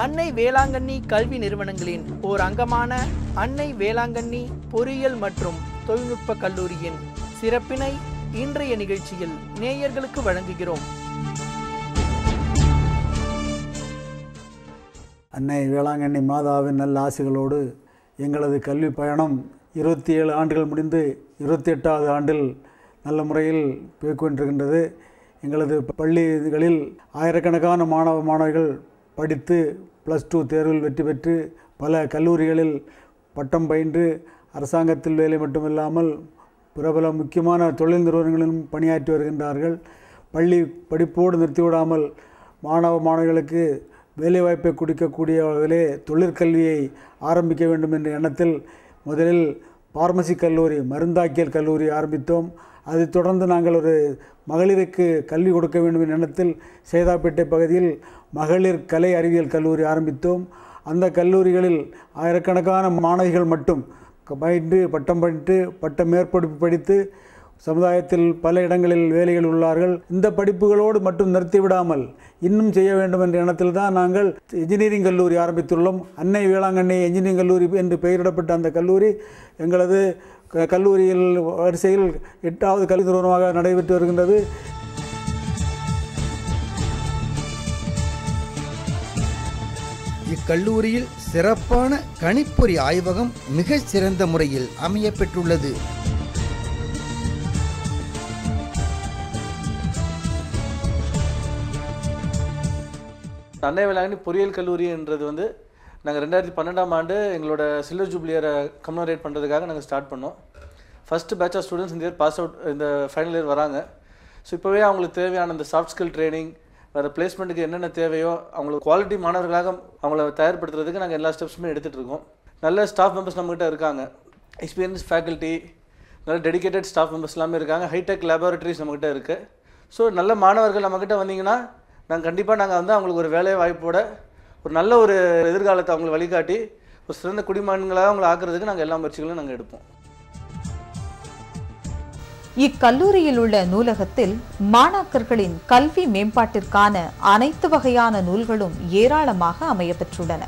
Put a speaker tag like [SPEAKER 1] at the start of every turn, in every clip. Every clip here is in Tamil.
[SPEAKER 1] அன்னை வேளாங்கண்ணி கல்வி நிறுவனங்களின் ஓர் அங்கமான அன்னை வேளாங்கண்ணி பொறியியல் மற்றும் தொழில்நுட்ப கல்லூரியின் சிறப்பினை இன்றைய நிகழ்ச்சியில் நேயர்களுக்கு வழங்குகிறோம்
[SPEAKER 2] அன்னை வேளாங்கண்ணி மாதாவின் நல்ல ஆசைகளோடு எங்களது கல்வி பயணம் இருபத்தி ஏழு ஆண்டுகள் முடிந்து இருபத்தி எட்டாவது ஆண்டில் நல்ல முறையில் போய்கொண்டிருக்கின்றது எங்களது பள்ளிகளில் ஆயிரக்கணக்கான மாணவ மாணவிகள் படித்து ப்ளஸ் டூ தேர்வில் வெற்றி பெற்று பல கல்லூரிகளில் பட்டம் பயின்று அரசாங்கத்தில் வேலை மட்டுமில்லாமல் பிரபல முக்கியமான தொழில் நிறுவனங்களிலும் பணியாற்றி வருகின்றார்கள் பள்ளி படிப்போடு நிறுத்திவிடாமல் மாணவ மாணவிகளுக்கு வேலைவாய்ப்பை கொடுக்கக்கூடிய வகையிலே தொழிற்கல்வியை ஆரம்பிக்க வேண்டும் என்ற எண்ணத்தில் முதலில் பார்மசி கல்லூரி மருந்தாக்கியல் கல்லூரி ஆரம்பித்தோம் அதைத் தொடர்ந்து நாங்கள் ஒரு மகளிருக்கு கல்வி கொடுக்க வேண்டும் என்ற எண்ணத்தில் சேதாப்பேட்டை பகுதியில் மகளிர் கலை அறிவியல் கல்லூரி ஆரம்பித்தோம் அந்த கல்லூரிகளில் ஆயிரக்கணக்கான மாணவிகள் மட்டும் பயின்று பட்டம் படித்து பட்ட மேற்படிப்பு படித்து சமுதாயத்தில் பல இடங்களில் வேலைகள் உள்ளார்கள் இந்த படிப்புகளோடு மட்டும் நிறுத்திவிடாமல் இன்னும் செய்ய வேண்டும் என்ற எண்ணத்தில் தான் நாங்கள் இன்ஜினியரிங் கல்லூரி ஆரம்பித்துள்ளோம் அன்னை வேளாங்கண்ணி இன்ஜினியரிங் கல்லூரி என்று பெயரிடப்பட்ட அந்த கல்லூரி எங்களது க- கல்லூரியில் வரிசையில் எட்டாவது கல்வி நிறுவனமாக நடைபெற்று வருகின்றது
[SPEAKER 3] இக்கல்லூரியில் சிறப்பான கணிப்பொறி ஆய்வகம் மிகச் சிறந்த முறையில் அமையப் பெற்றுள்ளது
[SPEAKER 4] அன்னை வேளாங்கண்ணி பொறியியல் கல்லூரின்றது வந்து நாங்கள் ரெண்டாயிரத்தி பன்னெண்டாம் ஆண்டு எங்களோட சில்வர் ஜூப்ளியரை கம்யூனரேட் பண்ணுறதுக்காக நாங்கள் ஸ்டார்ட் பண்ணோம் ஃபஸ்ட்டு பேட்ச் ஆஃப் ஸ்டூடெண்ட்ஸ் இந்த இயர் பாஸ் அவுட் இந்த ஃபைனல் இயர் வராங்க ஸோ இப்போவே அவங்களுக்கு தேவையான இந்த சாஃப்ட் ஸ்கில் ட்ரைனிங் வேறு பிளேஸ்மெண்ட்டுக்கு என்னென்ன தேவையோ அவங்களுக்கு குவாலிட்டி மாணவர்களாக அவங்கள தயார்படுத்துறதுக்கு நாங்கள் எல்லா ஸ்டெப்ஸுமே எடுத்துகிட்டு இருக்கோம் நல்ல ஸ்டாஃப் மெம்பர்ஸ் நம்மகிட்ட இருக்காங்க எக்ஸ்பீரியன்ஸ் ஃபேக்கல்ட்டி நல்ல டெடிகேட்டட் ஸ்டாஃப் மெம்பர்ஸ் எல்லாமே இருக்காங்க ஹைடெக் லேபார்ட்டரிஸ் நம்மகிட்ட இருக்குது ஸோ நல்ல மாணவர்கள் நம்மக்கிட்ட வந்தீங்கன்னா நாங்கள் கண்டிப்பாக நாங்கள் வந்து அவங்களுக்கு ஒரு வேலை வாய்ப்போட ஒரு நல்ல ஒரு எதிர்காலத்தை அவங்களை வழிகாட்டி ஒரு சிறந்த குடிமகன்களாக அவங்களை ஆக்குறதுக்கு நாங்கள் எல்லா முயற்சிகளும் நாங்கள் எடுப்போம்
[SPEAKER 5] இக்கல்லூரியில் உள்ள நூலகத்தில் மாணாக்கர்களின் கல்வி மேம்பாட்டிற்கான அனைத்து வகையான நூல்களும் ஏராளமாக அமையப்பெற்றுள்ளன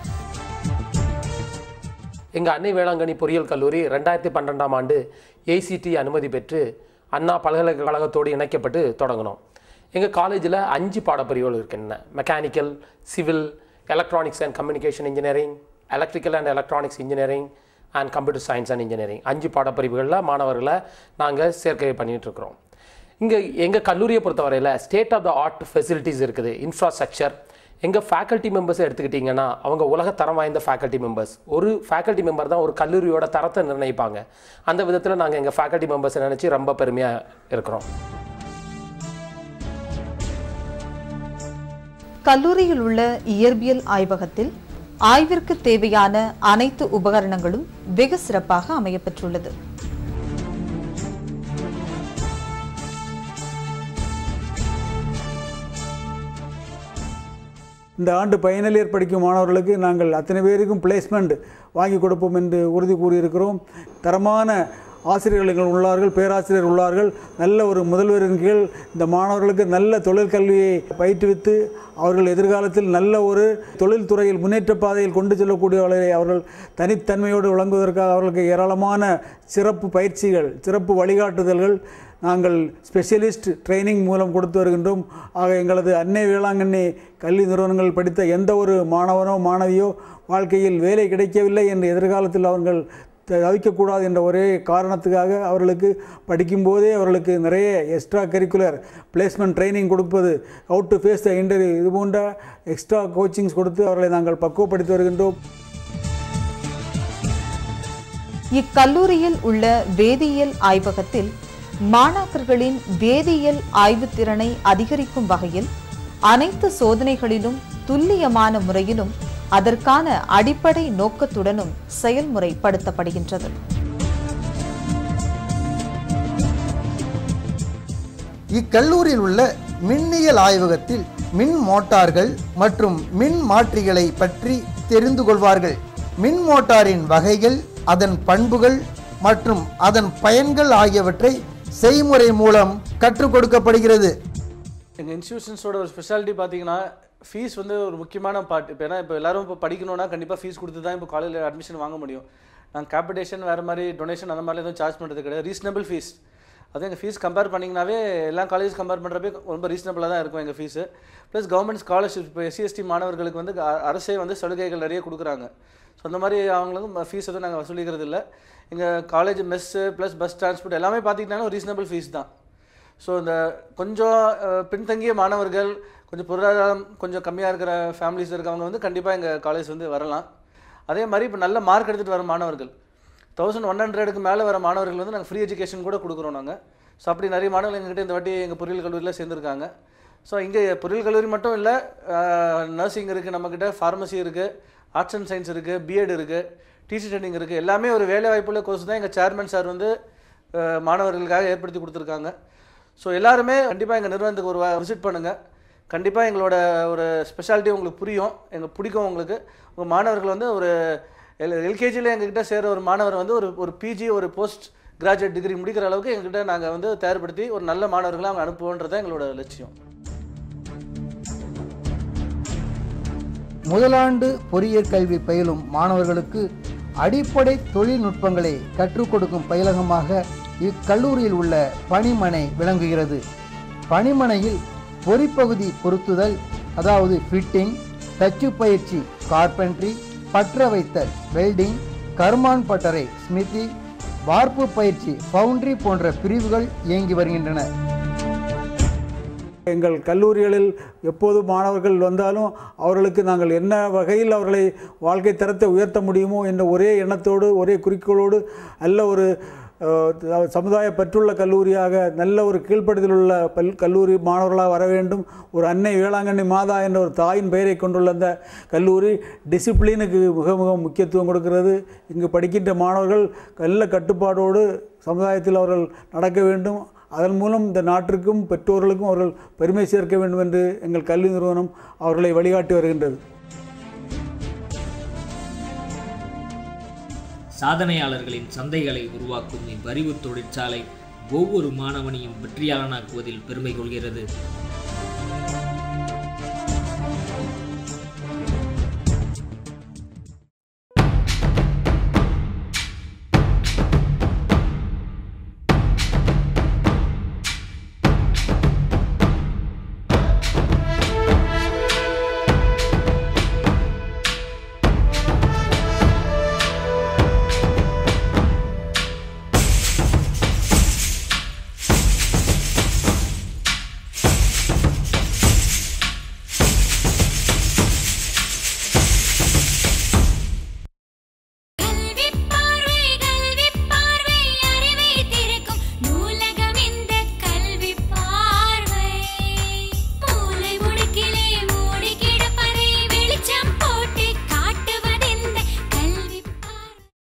[SPEAKER 6] எங்கள் அன்னை வேளாங்கண்ணி பொறியியல் கல்லூரி ரெண்டாயிரத்தி பன்னெண்டாம் ஆண்டு ஏசிடி அனுமதி பெற்று அண்ணா பல்கலைக்கழகத்தோடு இணைக்கப்பட்டு தொடங்கினோம் எங்கள் காலேஜில் அஞ்சு பாடப்பிரிவுகள் இருக்கின்றன mechanical civil electronics and communication engineering electrical and electronics engineering and computer science and engineering அஞ்சு பாடப்பிரிவுகளில் மாணவர்களை நாங்கள் சேர்க்கை பண்ணிட்டு இருக்கிறோம் இங்கே எங்கள் கல்லூரியை பொறுத்தவரையில் state of the art facilities இருக்குது இன்ஃப்ராஸ்ட்ரக்சர் எங்கள் ஃபேக்கல்ட்டி மெம்பர்ஸை எடுத்துக்கிட்டிங்கன்னா அவங்க உலக தரம் வாய்ந்த ஃபேக்கல்ட்டி மெம்பர்ஸ் ஒரு ஃபேக்கல்ட்டி மெம்பர் தான் ஒரு கல்லூரியோட தரத்தை நிர்ணயிப்பாங்க அந்த விதத்தில் நாங்கள் எங்கள் ஃபேக்கல்ட்டி மெம்பர்ஸை நினச்சி ரொம்ப பெருமையாக இருக்கிறோம்
[SPEAKER 5] கல்லூரியில் உள்ள இயற்பியல் ஆய்வகத்தில் ஆய்விற்கு தேவையான அனைத்து உபகரணங்களும் வெகு சிறப்பாக அமையப்பெற்றுள்ளது
[SPEAKER 2] இந்த ஆண்டு ஃபைனல் இயர் படிக்கும் மாணவர்களுக்கு நாங்கள் அத்தனை பேருக்கும் பிளேஸ்மெண்ட் வாங்கி கொடுப்போம் என்று உறுதி கூறியிருக்கிறோம் தரமான ஆசிரியர்கள் உள்ளார்கள் பேராசிரியர் உள்ளார்கள் நல்ல ஒரு முதல்வரின் கீழ் இந்த மாணவர்களுக்கு நல்ல தொழிற்கல்வியை பயிற்றுவித்து அவர்கள் எதிர்காலத்தில் நல்ல ஒரு தொழில்துறையில் முன்னேற்ற பாதையில் கொண்டு செல்லக்கூடியவர்களை அவர்கள் தனித்தன்மையோடு விளங்குவதற்காக அவர்களுக்கு ஏராளமான சிறப்பு பயிற்சிகள் சிறப்பு வழிகாட்டுதல்கள் நாங்கள் ஸ்பெஷலிஸ்ட் ட்ரைனிங் மூலம் கொடுத்து வருகின்றோம் ஆக எங்களது அன்னை வேளாங்கண்ணி கல்வி நிறுவனங்கள் படித்த எந்த ஒரு மாணவனோ மாணவியோ வாழ்க்கையில் வேலை கிடைக்கவில்லை என்ற எதிர்காலத்தில் அவர்கள் தவிக்கக்கூடாது என்ற ஒரே காரணத்துக்காக அவர்களுக்கு படிக்கும்போதே அவர்களுக்கு நிறைய எக்ஸ்ட்ரா கரிக்குலர் பிளேஸ்மெண்ட் ட்ரைனிங் கொடுப்பது out to face the interview இது போன்ற எக்ஸ்ட்ரா கோச்சிங்ஸ் கொடுத்து அவர்களை நாங்கள் பக்குவப்படுத்தி வருகின்றோம்
[SPEAKER 5] இக்கல்லூரியில் உள்ள வேதியியல் ஆய்வகத்தில் மாணாக்கர்களின் வேதியியல் ஆய்வுத் திறனை அதிகரிக்கும் வகையில் அனைத்து சோதனைகளிலும் துல்லியமான முறையிலும் அதற்கான அடிப்படை நோக்கத்துடனும் செயல்முறைப்படுத்தப்படுகின்றது
[SPEAKER 3] இக்கல்லூரியில் உள்ள மின்னியல் ஆய்வகத்தில் மின் மோட்டார்கள் மற்றும் மின் மாற்றிகளை பற்றி தெரிந்து கொள்வார்கள் மின் மோட்டாரின் வகைகள் அதன் பண்புகள் மற்றும் அதன் பயன்கள் ஆகியவற்றை செய்முறை மூலம் கற்றுக் கொடுக்கப்படுகிறது
[SPEAKER 4] எங்கள் இன்ஸ்டியூஷன்ஸோட ஒரு ஸ்பெஷாலிட்டி பார்த்தீங்கன்னா ஃபீஸ் வந்து ஒரு முக்கியமான பார்ட் இப்போ ஏன்னா இப்போ எல்லாரும் இப்போ படிக்கணும்னா கண்டிப்பாக ஃபீஸ் கொடுத்து தான் இப்போ காலேஜில் அட்மிஷன் வாங்க முடியும் நாங்கள் கேபிடேஷன் வேறு மாதிரி டொனேஷன் அந்த மாதிரிலாம் எதுவும் சார்ஜ் பண்ணுறது கிடையாது ரீசனபிள் ஃபீஸ் அதுவும் எங்கள் ஃபீஸ் கம்பேர் பண்ணிங்கனாவே எல்லா காலேஜ் கம்பேர் பண்ணுறப்பே ரொம்ப ரீசனபிளாக தான் இருக்கும் எங்கள் ஃபீஸு ப்ளஸ் கவர்மெண்ட் ஸ்காலர்ஷிப் இப்போ எஸ்சிஎஸ்டி மாணவர்களுக்கு வந்து அ- அரசே வந்து சலுகைகள் நிறைய கொடுக்குறாங்க ஸோ அந்த மாதிரி அவங்களுக்கும் ஃபீஸ் எதுவும் நாங்கள் வசூலிக்கிறது இல்லை எங்கள் college mess plus bus transport எல்லாமே பார்த்திங்கனாலும் ரீசனபிள் ஃபீஸ் தான் ஸோ இந்த கொஞ்சம் அஹ், பின்தங்கிய மாணவர்கள் கொஞ்சம் பொருளாதாரம் கொஞ்சம் கம்மியாக இருக்கிற ஃபேமிலிஸ் இருக்கவங்க வந்து கண்டிப்பாக எங்கள் காலேஜ் வந்து வரலாம் அதே மாதிரி இப்போ நல்ல மார்க் எடுத்துகிட்டு வர மாணவர்கள் தௌசண்ட் ஒன் ஹண்ட்ரடுக்கு மேலே வர மாணவர்கள் வந்து நாங்கள் ஃப்ரீ எஜுகேஷன் கூட கொடுக்குறோம் நாங்கள் ஸோ அப்படி நிறைய மாணவர்கள் எங்ககிட்ட இந்த வாட்டி எங்கள் பொறியியல் கல்லூரியில் சேர்ந்துருக்காங்க ஸோ இங்கே பொறியியல் கல்லூரி மட்டும் இல்லை நர்சிங் இருக்குது நம்மக்கிட்ட ஃபார்மசி இருக்குது ஆர்ட்ஸ் அண்ட் சயின்ஸ் இருக்குது பிஎட் இருக்குது டீச்சர் ட்ரைனிங் இருக்குது எல்லாமே ஒரு வேலை வாய்ப்புள்ள கோர்ஸ் தான் எங்கள் சேர்மன் சார் வந்து அஹ், மாணவர்களுக்காக ஏற்படுத்தி கொடுத்துருக்காங்க ஸோ எல்லாருமே கண்டிப்பாக எங்கள் நிறுவனத்துக்கு ஒரு விசிட் பண்ணுங்கள் கண்டிப்பாக எங்களோட ஒரு ஸ்பெஷாலிட்டி உங்களுக்கு புரியும் எங்களுக்கு பிடிக்கும் உங்களுக்கு உங்கள் மாணவர்கள் வந்து ஒரு எல் எல்கேஜியில் எங்ககிட்ட சேர்ற ஒரு மாணவர் வந்து ஒரு ஒரு பிஜி ஒரு போஸ்ட் கிராஜுவேட் டிகிரி முடிக்கிற அளவுக்கு எங்ககிட்ட நாங்கள் வந்து தயார்படுத்தி ஒரு நல்ல மாணவர்களை அவங்க அனுப்புவோன்றது தான் எங்களோட லட்சியம்
[SPEAKER 3] முதலாண்டு பொறியியற் கல்வி பயிலும் மாணவர்களுக்கு அடிப்படை தொழில்நுட்பங்களை கற்றுக் கொடுக்கும் பயிலகமாக இக்கல்லூரியில் உள்ள பணிமனை விளங்குகிறது பணிமனையில் பொறிப்பகுதி பொருத்துதல் அதாவது ஃபிட்டிங் தச்சு பயிற்சி கார்பென்ட்ரி பற்ற வைத்தல் வெல்டிங் கர்மான் பட்டறை ஸ்மிதி வார்ப்பு பயிற்சி ஃபவுண்டரி போன்ற பிரிவுகள் இயங்கி வருகின்றன
[SPEAKER 2] எங்கள் கல்லூரிகளில் எப்போது மாணவர்கள் வந்தாலும் அவர்களுக்கு நாங்கள் என்ன வகையில் அவர்களை வாழ்க்கை தரத்தை உயர்த்த முடியுமோ என்ற ஒரே எண்ணத்தோடு ஒரே குறிக்கோளோடு நல்ல ஒரு அஹ், சமுதாய பற்றுள்ள கல்லூரியாக நல்ல ஒரு கீழ்ப்படுதல் உள்ள பல் கல்லூரி மாணவர்களாக வர வேண்டும் ஒரு அன்னை வேளாங்கண்ணி மாதா என்ற ஒரு தாயின் பெயரை கொண்டுள்ள அந்த கல்லூரி டிசிப்ளினுக்கு மிக மிக முக்கியத்துவம் கொடுக்கிறது இங்கு படிக்கின்ற மாணவர்கள் நல்ல கட்டுப்பாடோடு சமுதாயத்தில் அவர்கள் நடக்க வேண்டும் அதன் மூலம் இந்த நாட்டிற்கும் பெற்றோர்களுக்கும் அவர்கள் பெருமை சேர்க்க வேண்டும் என்று எங்கள் கல்வி நிறுவனம் அவர்களை வழிகாட்டி வருகின்றது
[SPEAKER 7] சாதனையாளர்களின் சந்தைகளை உருவாக்கும் இவ்வறிவு தொழிற்சாலை ஒவ்வொரு மாணவனையும் வெற்றியாளனாக்குவதில் பெருமை கொள்கிறது